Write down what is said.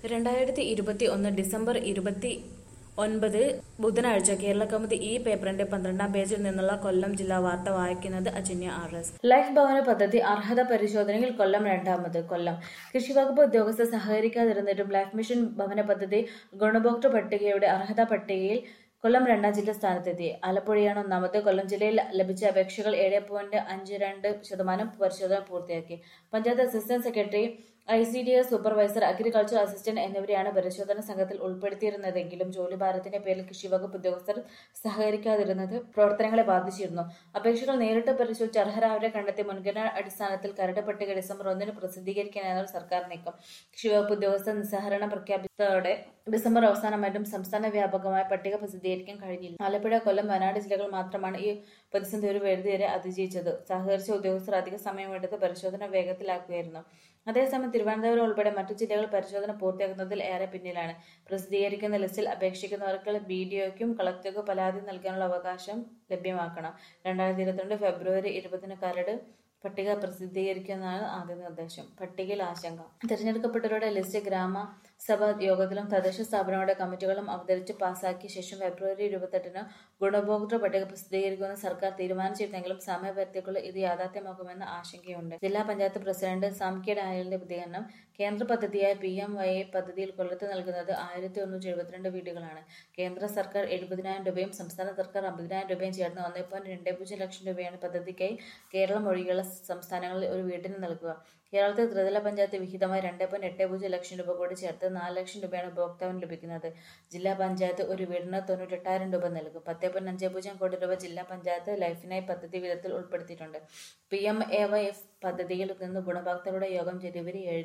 രണ്ടായിരത്തി ഇരുപത്തി ഒന്ന് ഡിസംബർ ഇരുപത്തി ഒൻപത് ബുധനാഴ്ച കേരള കൗമുദി ഈ പേപ്പറിന്റെ പന്ത്രണ്ടാം പേജിൽ നിന്നുള്ള കൊല്ലം ജില്ലാ വാർത്ത വായിക്കുന്നത് അജന്യ ആർ എസ് ലൈഫ് ഭവന പദ്ധതി അർഹത പരിശോധനയിൽ കൊല്ലം രണ്ടാമത് കൊല്ലം കൃഷിവകുപ്പ് ഉദ്യോഗസ്ഥർ സഹകരിക്കാതിരുന്നിട്ടും ലൈഫ് മിഷൻ ഭവന പദ്ധതി ഗുണഭോക്തൃ പട്ടികയുടെ അർഹത പട്ടികയിൽ കൊല്ലം രണ്ടാം ജില്ല സ്ഥാനത്തെത്തി ആലപ്പുഴയാണ് ഒന്നാമത് കൊല്ലം ജില്ലയിൽ ലഭിച്ച അപേക്ഷകൾ ഏഴ് പോയിന്റ് അഞ്ച് രണ്ട് ശതമാനം പരിശോധന പൂർത്തിയാക്കി panchayat assistant secretary I C D S supervisor agriculture assistant എന്നിവരെയാണ് പരിശോധന സംഘത്തിൽ ഉൾപ്പെടുത്തിയിരുന്നതെങ്കിലും ജോലിഭാരത്തിന്റെ പേരിൽ കൃഷിവകുപ്പ് ഉദ്യോഗസ്ഥർ സഹകരിക്കാതിരുന്നത് പ്രവർത്തനങ്ങളെ ബാധിച്ചിരുന്നു അപേക്ഷകൾ നേരിട്ട് പരിശോധിച്ച് അർഹരായവരെ കണ്ടെത്തി മുൻഗണനാ അടിസ്ഥാനത്തിൽ കരട് പട്ടിക ഡിസംബർ ഒന്നിന് പ്രസിദ്ധീകരിക്കാനാണ് സർക്കാർ നീക്കം കൃഷിവകുപ്പ് ഉദ്യോഗസ്ഥർ നിസ്സഹരണം പ്രഖ്യാപിച്ചതോടെ ഡിസംബർ അവസാനമായിട്ടും സംസ്ഥാന വ്യാപകമായ പട്ടിക പ്രസിദ്ധീകരിക്കാൻ കഴിഞ്ഞില്ല ആലപ്പുഴ കൊല്ലം വയനാട് ജില്ലകൾ മാത്രമാണ് ഈ പ്രതിസന്ധി ഒരു പരിധിവരെ അതിജീവിച്ചത് സഹകരിച്ച ഉദ്യോഗസ്ഥർ അധിക സമയമെടുത്ത് പരിശോധന വേഗത്തിലാക്കുകയായിരുന്നു അതേസമയം തിരുവനന്തപുരം ഉൾപ്പെടെ മറ്റു ജില്ലകൾ പരിശോധന പൂർത്തിയാക്കുന്നതിൽ ഏറെ പിന്നിലാണ് പ്രസിദ്ധീകരിക്കുന്ന ലിസ്റ്റിൽ അപേക്ഷിക്കുന്നവർക്ക് ബി ഡിഒക്കും കളക്ടർക്ക് പരാതി നൽകാനുള്ള അവകാശം ലഭ്യമാക്കണം രണ്ടായിരത്തി ഇരുപത്തിരണ്ട് ഫെബ്രുവരി ഇരുപതിന് കരട് പട്ടിക പ്രസിദ്ധീകരിക്കുന്നതാണ് ആദ്യ നിർദ്ദേശം പട്ടികയിൽ ആശങ്ക തിരഞ്ഞെടുക്കപ്പെട്ടവരുടെ ലിസ്റ്റ് ഗ്രാമസഭ യോഗത്തിലും തദ്ദേശ സ്ഥാപനങ്ങളുടെ കമ്മിറ്റികളും അവതരിച്ച് പാസാക്കിയ ശേഷം ഫെബ്രുവരി ഇരുപത്തെട്ടിന് ഗുണഭോക്തൃ പട്ടിക പ്രസിദ്ധീകരിക്കുമെന്ന് സർക്കാർ തീരുമാനിച്ചിരുന്നെങ്കിലും സമയപരിധിക്കുള്ളിൽ ഇത് യാഥാർത്ഥ്യമാക്കുമെന്ന ആശങ്കയുണ്ട് ജില്ലാ പഞ്ചായത്ത് പ്രസിഡന്റ് സാം കെ ഡാനിയലിന്റെ പ്രതികരണം കേന്ദ്ര പദ്ധതിയായ പി എം വൈ പദ്ധതിയിൽ കൊല്ലത്ത് നൽകുന്നത് ആയിരത്തി ഒരുന്നൂറ്റി എഴുപത്തിരണ്ട് വീടുകളാണ് കേന്ദ്ര സർക്കാർ എഴുപതിനായിരം രൂപയും സംസ്ഥാന സർക്കാർ അമ്പതിനായിരം രൂപയും ചേർന്ന് ഒന്നേ പോയിന്റ് രണ്ട് പൂജ്യം ലക്ഷം രൂപയാണ് പദ്ധതിക്കായി കേരളം ഒഴികെയുള്ള സംസ്ഥാനങ്ങളിൽ ഒരു വീടിന് നൽകുക കേരളത്തിൽ ത്രിതല പഞ്ചായത്ത് വിഹിതമായി രണ്ട് പോയിന്റ് എട്ട് പൂജ്യം ലക്ഷം രൂപ കൂടി ചേർത്ത് നാല് ലക്ഷം രൂപയാണ് ഉപഭോക്താവിന് ലഭിക്കുന്നത് ജില്ലാ പഞ്ചായത്ത് ഒരു വീടിന് തൊണ്ണൂറ്റെട്ടായിരം രൂപ നൽകും പത്ത് പോയിന്റ് അഞ്ച് പൂജ്യം കോടി രൂപ ജില്ലാ പഞ്ചായത്ത് ലൈഫിനായി പദ്ധതി വിധത്തിൽ ഉൾപ്പെടുത്തിയിട്ടുണ്ട് P M A Y F പദ്ധതിയിൽ നിന്ന് ഗുണഭോക്താക്കളുടെ യോഗം ജനുവരി ഏഴ്